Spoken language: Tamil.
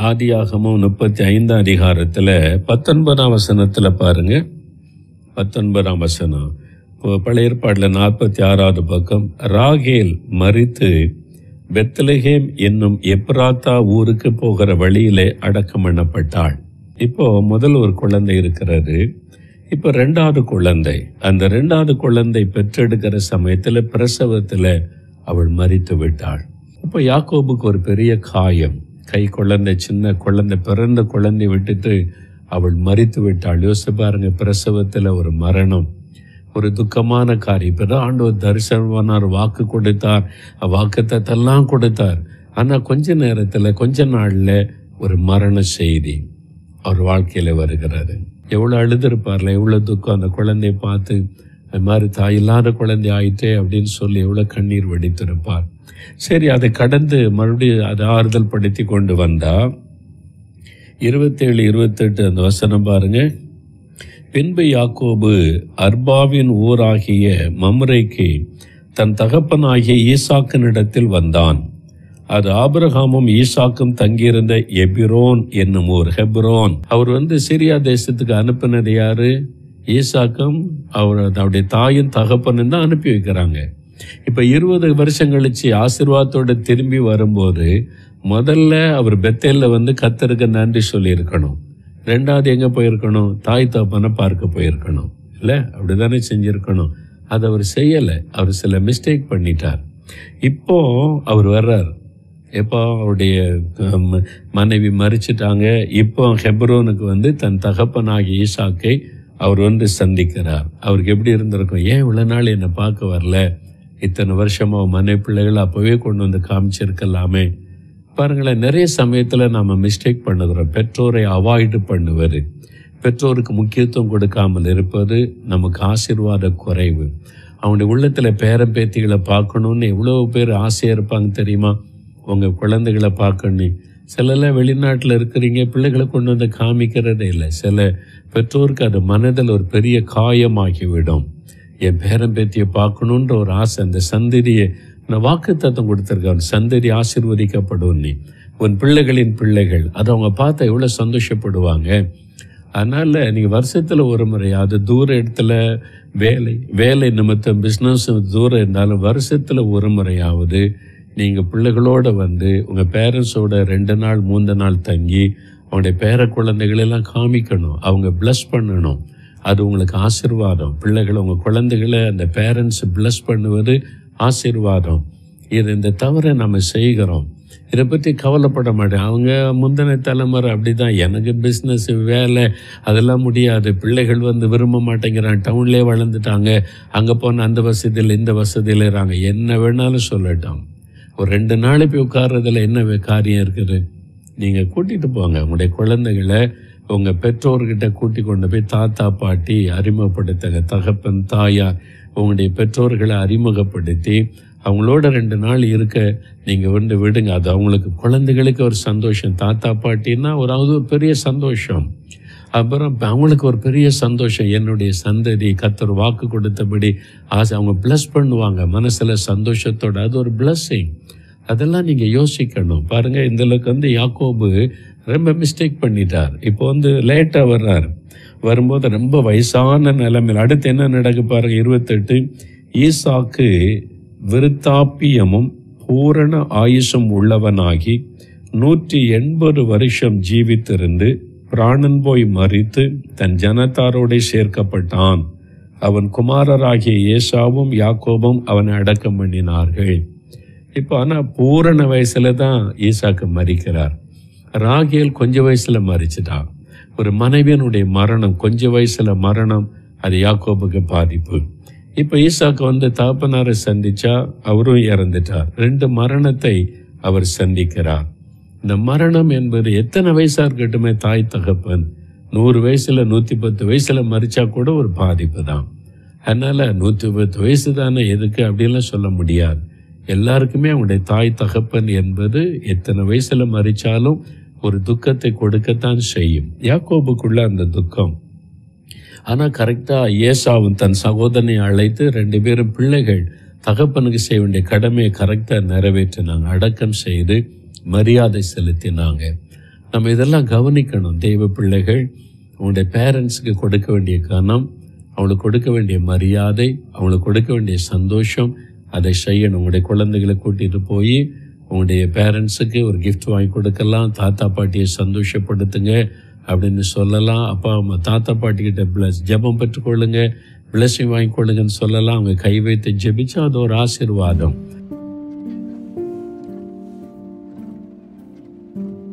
ஆதியாகமும் முப்பத்தி ஐந்தாம் அதிகாரத்தில் பத்தொன்பதாம் வசனத்தில் பாருங்க பத்தொன்பதாம் வசனம் இப்போ பழைய ஏற்பாட்டில் நாற்பத்தி ஆறாவது பக்கம் ராகேல் மறித்து பெத்லஹேம் என்னும் எப்ராத்தா ஊருக்கு போகிற வழியிலே அடக்கம் பண்ணப்பட்டாள் இப்போ முதல் ஒரு குழந்தை இருக்கிறது இப்போ ரெண்டாவது குழந்தை அந்த ரெண்டாவது குழந்தை பெற்றெடுக்கிற சமயத்தில் பிரசவத்தில் அவள் மறித்து விட்டாள் இப்போ யாக்கோபுக்கு ஒரு பெரிய காயம் கை குழந்தை சின்ன குழந்தை பிறந்த குழந்தை விட்டுட்டு அவள் மறித்து விட்டாள் யோசிச்சு பாருங்க பிரசவத்தில் ஒரு மரணம் ஒரு துக்கமான காரியம் இப்பதான் ஆண்டவர் தரிசனமானார் வாக்கு கொடுத்தார் வாக்குத்தத்தெல்லாம் கொடுத்தார் ஆனால் கொஞ்ச நேரத்தில் கொஞ்ச நாளில் ஒரு மரண செய்தி அவர் வாழ்க்கையில் வருகிறாரு எவ்வளோ அழுதுருப்பார்ல எவ்வளோ துக்கம் அந்த குழந்தையை பார்த்து அது மாதிரி தாய் இல்லாத குழந்தை ஆயிட்டே அப்படின்னு சொல்லி எவ்வளோ கண்ணீர் வெடித்திருப்பார் சரி அதை கடந்து மறுபடியும் அதை ஆறுதல் படுத்தி கொண்டு வந்தா இருபத்தேழு இருபத்தெட்டு அந்த வசனம் பாருங்க பின்பு யாக்கோபு அர்பாவின் ஊராகிய மம்ரைக்கு தன் தகப்பனாகிய ஈசாக்கினிடத்தில் வந்தான் அது ஆபிரகாமும் ஈசாக்கும் தங்கியிருந்த எபிரோன் என்னும் ஊர் ஹெப்ரோன் அவர் வந்து சிரியா தேசத்துக்கு அனுப்பினது யாரு ஈசாக்கும் அவர் அவருடைய தாயின் தகப்பனும் தான் அனுப்பி வைக்கிறாங்க இப்ப இருபது வருஷம் கழிச்சு ஆசீர்வாதத்தோட திரும்பி வரும்போது முதல்ல அவர் பெத்தேல்ல வந்து கத்தருக்கு நன்றி சொல்லியிருக்கணும் ரெண்டாவது எங்க போயிருக்கணும் தாய் தகப்பனை பார்க்க போயிருக்கணும் இல்ல அப்படிதானே செஞ்சிருக்கணும் அதை அவர் செய்யலை அவர் சில மிஸ்டேக் பண்ணிட்டார் இப்போ அவர் வர்றார் எப்போ அவருடைய ஹம், மனைவி மறிச்சிட்டாங்க இப்போ ஹெப்ரோனுக்கு வந்து தன் தகப்பனாகிய ஈசாக்கை அவர் வந்து சந்திக்கிறார் அவருக்கு எப்படி இருந்திருக்கும் ஏன் இவ்வளோ நாள் என்னை பார்க்க வரல இத்தனை வருஷமா அவன் மனைவி பிள்ளைகள் அப்போவே கொண்டு வந்து காமிச்சிருக்கலாமே பாருங்களேன் நிறைய சமயத்தில் நாம் மிஸ்டேக் பண்ணுகிறோம் பெற்றோரை அவாய்டு பண்ணுவது பெற்றோருக்கு முக்கியத்துவம் கொடுக்காமல் இருப்பது நமக்கு ஆசீர்வாத குறைவு அவனுடைய உள்ளத்தில் பேரன் பேத்திகளை பார்க்கணுன்னு எவ்வளோ பேர் ஆசையாக இருப்பாங்க தெரியுமா உங்கள் குழந்தைகளை பார்க்கணும் சிலர்லாம் வெளிநாட்டில் இருக்கிறீங்க பிள்ளைகளை கொண்டு வந்து காமிக்கிறதே இல்லை சில பெற்றோருக்கு அது மனதில் ஒரு பெரிய காயமாகிவிடும் என் பேரன் பேத்தியை பார்க்கணுன்ற ஒரு ஆசை அந்த சந்ததியை நான் வாக்கு தத்தம் கொடுத்துருக்கேன் சந்ததி ஆசீர்வதிக்கப்படும் நீ உன் பிள்ளைகளின் பிள்ளைகள் அதை அவங்க பார்த்தா எவ்வளோ சந்தோஷப்படுவாங்க அதனால் நீங்கள் வருஷத்தில் ஒரு முறையாவது தூர இடத்துல வேலை வேலை நிமித்தம் பிஸ்னஸ் தூரம் இருந்தாலும் வருஷத்தில் ஒரு முறையாவது நீங்கள் பிள்ளைகளோட வந்து உங்கள் பேரண்ட்ஸோட ரெண்டு நாள் மூன்று நாள் தங்கி அவங்களுடைய பேர குழந்தைகளெல்லாம் காமிக்கணும் அவங்க ப்ளஸ் பண்ணணும் அது உங்களுக்கு ஆசீர்வாதம் பிள்ளைகளை உங்கள் குழந்தைகளை அந்த பேரண்ட்ஸ் ப்ளஸ் பண்ணுவது ஆசீர்வாதம் இது இந்த தவறை நம்ம செய்கிறோம் இதை பற்றி கவலைப்பட மாட்டேன் அவங்க முந்தின தலைமுறை அப்படிதான் எனக்கு பிஸ்னஸ் வேலை அதெல்லாம் முடியாது பிள்ளைகள் வந்து விரும்ப மாட்டேங்கிறான் டவுன்லேயே வளர்ந்துட்டாங்க அங்கே போன அந்த வசதியில் இந்த வசதியில் இருக்காங்க என்ன வேணாலும் சொல்லட்டும் ஒரு ரெண்டு நாள் போய் உட்கார்றதுல என்ன வே- காரியம் இருக்குது நீங்கள் கூட்டிகிட்டு போங்க உங்களுடைய குழந்தைகளை உங்கள் பெற்றோர்கிட்ட கூட்டி கொண்டு போய் தாத்தா பாட்டி அறிமுகப்படுத்துங்க தகப்பன் தாயார் உங்களுடைய பெற்றோர்களை அறிமுகப்படுத்தி அவங்களோட ரெண்டு நாள் இருக்க நீங்கள் வந்து விடுங்க அது அவங்களுக்கு குழந்தைகளுக்கு ஒரு சந்தோஷம் தாத்தா பாட்டின்னா ஒரு அது ஒரு பெரிய சந்தோஷம் அப்புறம் இப்ப அவங்களுக்கு ஒரு பெரிய சந்தோஷம் என்னுடைய சந்ததி கத்தர் வாக்கு கொடுத்தபடி ஆசை அவங்க ப்ளஸ் பண்ணுவாங்க மனசில் சந்தோஷத்தோட அது ஒரு blessing அதெல்லாம் நீங்கள் யோசிக்கணும் பாருங்கள் இதில் வந்து யாக்கோபு ரொம்ப மிஸ்டேக் பண்ணிட்டார் இப்போ வந்து லேட்டாக வர்றார் வரும்போது ரொம்ப வயசான நிலைமையில் அடுத்து என்ன நடக்கு பாருங்க இருபத்தெட்டு ஈசாக்கு விருத்தாப்பியமும் பூரண ஆயுஷம் உள்ளவனாகி நூற்றி எண்பது வருஷம் ஜீவித்திருந்து பிராணன் போய் மறித்து தன் ஜனத்தாரோடே சேர்க்கப்பட்டான் அவன் குமாரராகிய ஏசாவும் யாக்கோபும் அவனை அடக்கம் பண்ணினார்கள் இப்போ ஆனால் பூரண வயசுல தான் ஈசாக்கு மறிக்கிறார் ராகேல் கொஞ்ச வயசுல மறிச்சிட்டான் ஒரு மனைவியனுடைய மரணம் கொஞ்ச வயசுல மரணம் அது யாக்கோபுக்கு பாதிப்பு இப்போ ஈசாக்கு வந்து தகப்பனாரை சந்திச்சா அவரும் இறந்துட்டார் ரெண்டு மரணத்தை அவர் சந்திக்கிறார் இந்த மரணம் என்பது எத்தனை வயசா இருக்கட்டுமே தாய் தகப்பன் நூறு வயசுல நூத்தி பத்து வயசுல மறிச்சா கூட ஒரு பாதிப்பு தான் அதனால நூற்றி பத்து வயசு தானே எதுக்கு அப்படின்லாம் சொல்ல முடியாது எல்லாருக்குமே அவங்களுடைய தாய் தகப்பன் என்பது எத்தனை வயசுல மறிச்சாலும் ஒரு துக்கத்தை கொடுக்கத்தான் செய்யும் யாக்கோபுக்குள்ள அந்த துக்கம் ஆனால் கரெக்டாக ஏசாவும் தன் சகோதரனை அழைத்து ரெண்டு பேரும் பிள்ளைகள் தகப்பனுக்கு செய்ய வேண்டிய கடமையை கரெக்டாக நிறைவேற்றினாங்க அடக்கம் செய்து மரியாதை செலுத்தினாங்க நம்ம இதெல்லாம் கவனிக்கணும் தெய்வ பிள்ளைகள் அவங்களுடைய பேரண்ட்ஸுக்கு கொடுக்க வேண்டிய கனம் அவங்களுக்கு கொடுக்க வேண்டிய மரியாதை அவங்களுக்கு கொடுக்க வேண்டிய சந்தோஷம் அதை செய்யணும் உங்களுடைய குழந்தைகளை கூட்டிகிட்டு போய் உங்களுடைய பேரண்ட்ஸுக்கு ஒரு கிஃப்ட் வாங்கி கொடுக்கலாம் தாத்தா பாட்டியை சந்தோஷப்படுத்துங்க அப்படின்னு சொல்லலாம் அப்பா அம்மா தாத்தா பாட்டிக்கிட்ட பிளஸ் ஜெபம் பெற்றுக்கொள்ளுங்க பிளஸிங் வாங்கிக்கொள்ளுங்கன்னு சொல்லலாம் அவங்க கை வைத்து ஜெபிச்சா அது ஒரு ஆசீர்வாதம்